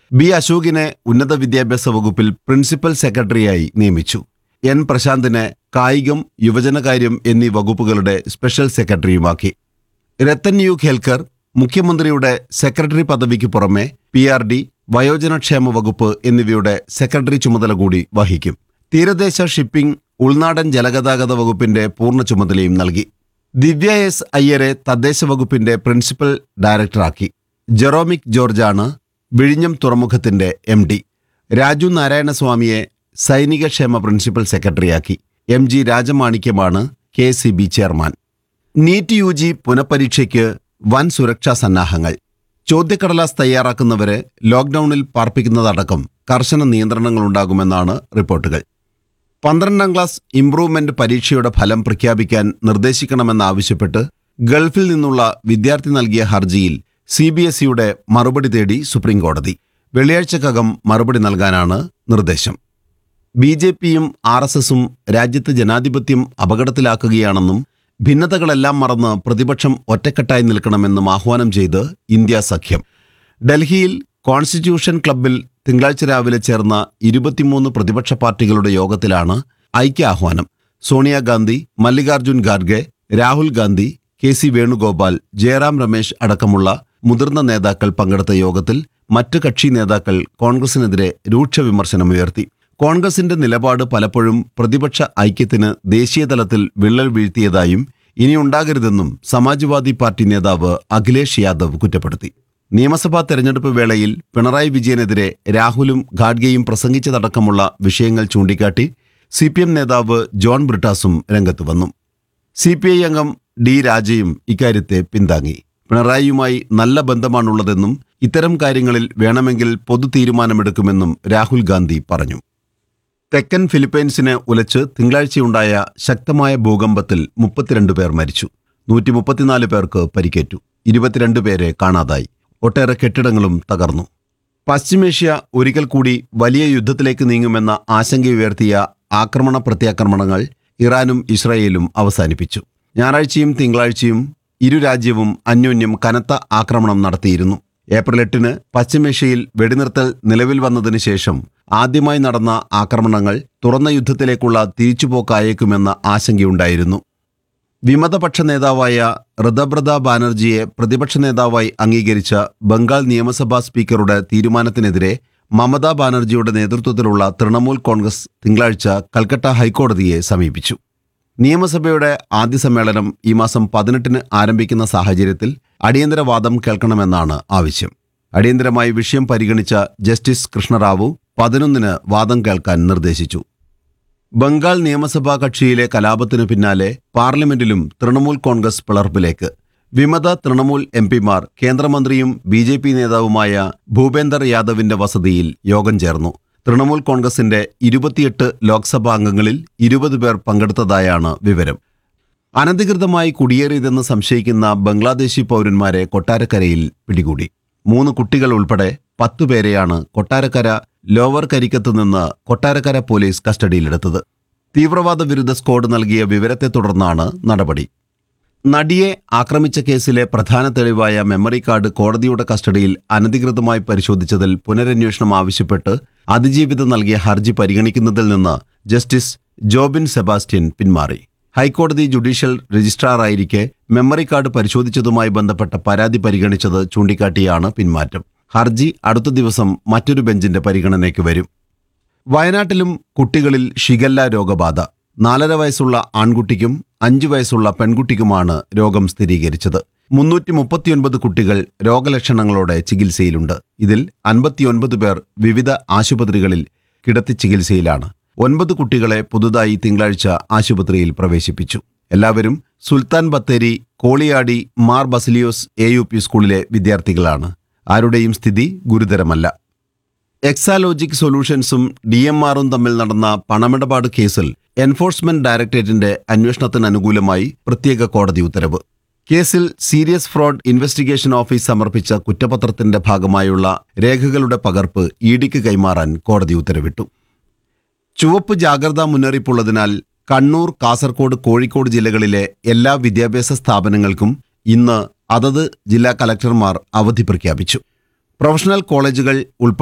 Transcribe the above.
B അശോകിനെ ഉന്നത വിദ്യാഭ്യാസ വകുപ്പിൽ പ്രിൻസിപ്പൽ സെക്രട്ടറിയായി നിയമിച്ചു എൻ പ്രശാന്തിനെ കായികം യുവജനകാര്യം എന്നീ വകുപ്പുകളുടെ സ്പെഷ്യൽ സെക്രട്ടറിയുമാക്കി രത്തൻ യു ഖേൽക്കർ മുഖ്യമന്ത്രിയുടെ സെക്രട്ടറി പദവിക്ക് പുറമെ പി ആർ ഡി വയോജനക്ഷേമ വകുപ്പ് എന്നിവയുടെ സെക്രട്ടറി ചുമതല കൂടി വഹിക്കും തീരദേശ ഷിപ്പിംഗ് ഉൾനാടൻ ജലഗതാഗത വകുപ്പിന്റെ പൂർണ്ണ ചുമതലയും നൽകി ദിവ്യ എസ് അയ്യരെ തദ്ദേശ വകുപ്പിന്റെ പ്രിൻസിപ്പൽ ഡയറക്ടറാക്കി ജെറോമിക് ജോർജാണ് വിഴിഞ്ഞം തുറമുഖത്തിന്റെ എം ഡി രാജു നാരായണസ്വാമിയെ സൈനിക ക്ഷേമ പ്രിൻസിപ്പൽ സെക്രട്ടറിയാക്കി എം ജി രാജമാണിക്യമാണ് K C B chairman NEET U G പുനഃപരീക്ഷയ്ക്ക് വൻ സുരക്ഷാ സന്നാഹങ്ങൾ ചോദ്യക്കടലാസ് തയ്യാറാക്കുന്നവരെ ലോക്ഡൌണിൽ പാർപ്പിക്കുന്നതടക്കം കർശന നിയന്ത്രണങ്ങളുണ്ടാകുമെന്നാണ് റിപ്പോർട്ടുകൾ പന്ത്രണ്ടാം ക്ലാസ് ഇംപ്രൂവ്മെന്റ് പരീക്ഷയുടെ ഫലം പ്രഖ്യാപിക്കാൻ നിർദ്ദേശിക്കണമെന്നാവശ്യപ്പെട്ട് ഗൾഫിൽ നിന്നുള്ള വിദ്യാർത്ഥി നൽകിയ ഹർജിയിൽ സി ബി എസ് ഇയുടെ മറുപടി തേടി സുപ്രീംകോടതി വെള്ളിയാഴ്ചക്കകം മറുപടി നൽകാനാണ് നിർദ്ദേശം ബി ജെ പിയും ആർ എസ് എസും രാജ്യത്ത് ജനാധിപത്യം അപകടത്തിലാക്കുകയാണെന്നും ഭിന്നതകളെല്ലാം മറന്ന് പ്രതിപക്ഷം ഒറ്റക്കെട്ടായി നിൽക്കണമെന്നും ആഹ്വാനം ചെയ്ത് ഇന്ത്യ സഖ്യം ഡൽഹിയിൽ കോൺസ്റ്റിറ്റ്യൂഷൻ ക്ലബ്ബിൽ തിങ്കളാഴ്ച രാവിലെ ചേർന്ന ഇരുപത്തിമൂന്ന് പ്രതിപക്ഷ പാർട്ടികളുടെ യോഗത്തിലാണ് ഐക്യാഹ്വാനം സോണിയാഗാന്ധി മല്ലികാർജുൻ ഖാർഗെ രാഹുൽ ഗാന്ധി കെ സി വേണുഗോപാൽ ജയറാം രമേശ് അടക്കമുള്ള മുതിർന്ന നേതാക്കൾ പങ്കെടുത്ത യോഗത്തിൽ മറ്റ് കക്ഷി നേതാക്കൾ കോൺഗ്രസിനെതിരെ രൂക്ഷ വിമർശനമുയർത്തി കോൺഗ്രസിന്റെ നിലപാട് പലപ്പോഴും പ്രതിപക്ഷ ഐക്യത്തിന് ദേശീയതലത്തിൽ വിള്ളൽ വീഴ്ത്തിയതായും ഇനിയുണ്ടാകരുതെന്നും സമാജ്വാദി പാർട്ടി നേതാവ് അഖിലേഷ് യാദവ് കുറ്റപ്പെടുത്തി നിയമസഭാ തെരഞ്ഞെടുപ്പ് വേളയിൽ പിണറായി വിജയനെതിരെ രാഹുലും ഖാഡ്ഗെയും പ്രസംഗിച്ചതടക്കമുള്ള വിഷയങ്ങൾ ചൂണ്ടിക്കാട്ടി സി പി എം നേതാവ് ജോൺ ബ്രിട്ടാസും രംഗത്ത് വന്നു സി പി ഐ അംഗം ഡി രാജയും ഇക്കാര്യത്തെ പിന്താങ്ങി പിണറായിയുമായി നല്ല ബന്ധമാണുള്ളതെന്നും ഇത്തരം കാര്യങ്ങളിൽ വേണമെങ്കിൽ പൊതു തീരുമാനമെടുക്കുമെന്നും രാഹുൽ ഗാന്ധി പറഞ്ഞു തെക്കൻ ഫിലിപ്പൈൻസിനെ ഉലച്ച് തിങ്കളാഴ്ചയുണ്ടായ ശക്തമായ ഭൂകമ്പത്തിൽ മുപ്പത്തിരണ്ട് പേർ മരിച്ചു നൂറ്റി മുപ്പത്തിനാല് പേർക്ക് പരിക്കേറ്റു ഇരുപത്തിരണ്ട് പേരെ കാണാതായി ഒട്ടേറെ കെട്ടിടങ്ങളും തകർന്നു പശ്ചിമേഷ്യ ഒരിക്കൽ കൂടി വലിയ യുദ്ധത്തിലേക്ക് നീങ്ങുമെന്ന ആശങ്കയുയർത്തിയ ആക്രമണ പ്രത്യാക്രമണങ്ങൾ ഇറാനും ഇസ്രായേലും അവസാനിപ്പിച്ചു ഞായറാഴ്ചയും തിങ്കളാഴ്ചയും ഇരു രാജ്യവും അന്യോന്യം കനത്ത ആക്രമണം നടത്തിയിരുന്നു ഏപ്രിൽ എട്ടിന് പശ്ചിമേഷ്യയിൽ വെടിനിർത്തൽ നിലവിൽ വന്നതിന് ശേഷം ആദ്യമായി നടന്ന ആക്രമണങ്ങൾ തുറന്ന യുദ്ധത്തിലേക്കുള്ള തിരിച്ചുപോക്കായേക്കുമെന്ന ആശങ്കയുണ്ടായിരുന്നു വിമതപക്ഷ നേതാവായ ഋതബ്രത ബാനർജിയെ പ്രതിപക്ഷ നേതാവായി അംഗീകരിച്ച ബംഗാൾ നിയമസഭാ സ്പീക്കറുടെ തീരുമാനത്തിനെതിരെ മമതാ ബാനർജിയുടെ നേതൃത്വത്തിലുള്ള തൃണമൂൽ കോൺഗ്രസ് തിങ്കളാഴ്ച കൽക്കട്ട ഹൈക്കോടതിയെ സമീപിച്ചു നിയമസഭയുടെ ആദ്യ സമ്മേളനം ഈ മാസം പതിനെട്ടിന് ആരംഭിക്കുന്ന സാഹചര്യത്തിൽ അടിയന്തര വാദം കേൾക്കണമെന്നാണ് ആവശ്യം അടിയന്തരമായി വിഷയം പരിഗണിച്ച ജസ്റ്റിസ് കൃഷ്ണറാവു പതിനൊന്നിന് വാദം കേൾക്കാൻ നിർദ്ദേശിച്ചു ബംഗാൾ നിയമസഭാ കക്ഷിയിലെ കലാപത്തിനു പിന്നാലെ പാർലമെന്റിലും തൃണമൂൽ കോൺഗ്രസ് പിളർപ്പിലേക്ക് വിമത തൃണമൂൽ എം പിമാർ കേന്ദ്രമന്ത്രിയും ബി ജെ പി നേതാവുമായ ഭൂപേന്ദർ യാദവിന്റെ വസതിയിൽ യോഗം ചേർന്നു തൃണമൂൽ കോൺഗ്രസിന്റെ ഇരുപത്തിയെട്ട് ലോക്സഭാ അംഗങ്ങളിൽ ഇരുപത് പേർ പങ്കെടുത്തതായാണ് വിവരം അനധികൃതമായി കുടിയേറിയതെന്ന് സംശയിക്കുന്ന ബംഗ്ലാദേശി പൗരന്മാരെ കൊട്ടാരക്കരയിൽ പിടികൂടി മൂന്ന് കുട്ടികൾ ഉൾപ്പെടെ പത്തുപേരെയാണ് കൊട്ടാരക്കര ലോവർ കരിക്കത്ത് നിന്ന് കൊട്ടാരക്കര പോലീസ് കസ്റ്റഡിയിലെടുത്തത് തീവ്രവാദ വിരുദ്ധ സ്ക്വാഡ് നൽകിയ വിവരത്തെ തുടർന്നാണ് നടപടി നടിയെ ആക്രമിച്ച കേസിലെ പ്രധാന തെളിവായ മെമ്മറി കാർഡ് കോടതിയുടെ കസ്റ്റഡിയിൽ അനധികൃതമായി പരിശോധിച്ചതിൽ പുനരന്വേഷണം ആവശ്യപ്പെട്ട് അതിജീവിത നൽകിയ ഹർജി പരിഗണിക്കുന്നതിൽ നിന്ന് ജസ്റ്റിസ് ജോബിൻ സെബാസ്റ്റ്യൻ പിന്മാറി ഹൈക്കോടതി ജുഡീഷ്യൽ രജിസ്ട്രാറായിരിക്കെ മെമ്മറി കാർഡ് പരിശോധിച്ചതുമായി ബന്ധപ്പെട്ട പരാതി പരിഗണിച്ചത് ചൂണ്ടിക്കാട്ടിയാണ് പിന്മാറ്റം ഹർജി അടുത്ത ദിവസം മറ്റൊരു ബെഞ്ചിന്റെ പരിഗണനയ്ക്ക് വരും വയനാട്ടിലും കുട്ടികളിൽ ഷിഗല്ല രോഗബാധ നാലര വയസ്സുള്ള ആൺകുട്ടിക്കും അഞ്ചു വയസ്സുള്ള പെൺകുട്ടിക്കുമാണ് രോഗം സ്ഥിരീകരിച്ചത് മുന്നൂറ്റി മുപ്പത്തിയൊൻപത് കുട്ടികൾ രോഗലക്ഷണങ്ങളോടെ ചികിത്സയിലുണ്ട് ഇതിൽ അൻപത്തിയൊൻപത് പേർ വിവിധ ആശുപത്രികളിൽ കിടത്തി ചികിത്സയിലാണ് ഒൻപത് കുട്ടികളെ പുതുതായി തിങ്കളാഴ്ച ആശുപത്രിയിൽ പ്രവേശിപ്പിച്ചു എല്ലാവരും Sultan Bathery Koliyadi Mar Baselios A U P സ്കൂളിലെ വിദ്യാർത്ഥികളാണ് ആരുടെയും സ്ഥിതി ഗുരുതരമല്ല എക്സാലോജിക് സൊല്യൂഷൻസും ഡി എം ആറും തമ്മിൽ നടന്ന പണമിടപാട് കേസിൽ എൻഫോഴ്സ്മെന്റ് ഡയറക്ടറേറ്റിന്റെ അന്വേഷണത്തിന് അനുകൂലമായി പ്രത്യേക കോടതി ഉത്തരവ് കേസിൽ സീരിയസ് ഫ്രോഡ് ഇൻവെസ്റ്റിഗേഷൻ ഓഫീസ് സമർപ്പിച്ച കുറ്റപത്രത്തിന്റെ ഭാഗമായുള്ള രേഖകളുടെ പകർപ്പ് ഇ ഡിക്ക് കൈമാറാൻ കോടതി ഉത്തരവിട്ടു ചുവപ്പ് ജാഗ്രതാ മുന്നറിയിപ്പുള്ളതിനാൽ കണ്ണൂർ കാസർഗോഡ് കോഴിക്കോട് ജില്ലകളിലെ എല്ലാ വിദ്യാഭ്യാസ സ്ഥാപനങ്ങൾക്കും ഇന്ന് അതത് ജില്ലാ കലക്ടർമാർ അവധി പ്രഖ്യാപിച്ചു പ്രൊഫഷണൽ കോളേജുകൾ ഉൾപ്പെടെ